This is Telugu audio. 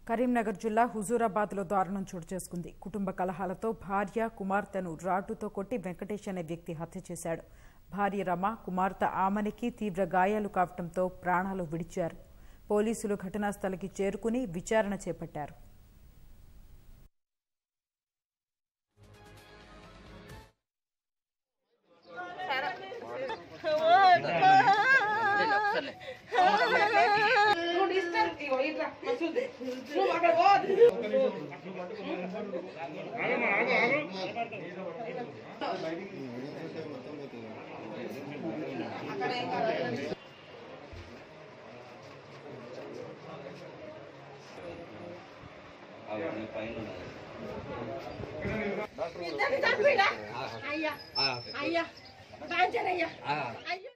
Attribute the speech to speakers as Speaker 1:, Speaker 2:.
Speaker 1: కరీంనగర్ జిల్లా హుజూరాబాద్లో దారుణం చోటు చేసుకుంది కుటుంబ కలహాలతో భార్య కుమార్తెను రాటుతో కొట్టి వెంకటేష్ అనే వ్యక్తి హత్య చేశాడు భార్య రమ కుమార్తె ఆమనికి తీవ్ర గాయాలు కావడంతో ప్రాణాలు విడిచారు పోలీసులు ఘటనా స్థలికి చేరుకుని విచారణ చేపట్టారు
Speaker 2: నువ్వు డిస్టెన్స్ ఇగో ఇట్లా మసూద్ నువ్వు అక్కడ పోవద్దు ఇద్దరిని చంపినా అయ్యా అయ్యా బాంచనయ్యా అయ్యో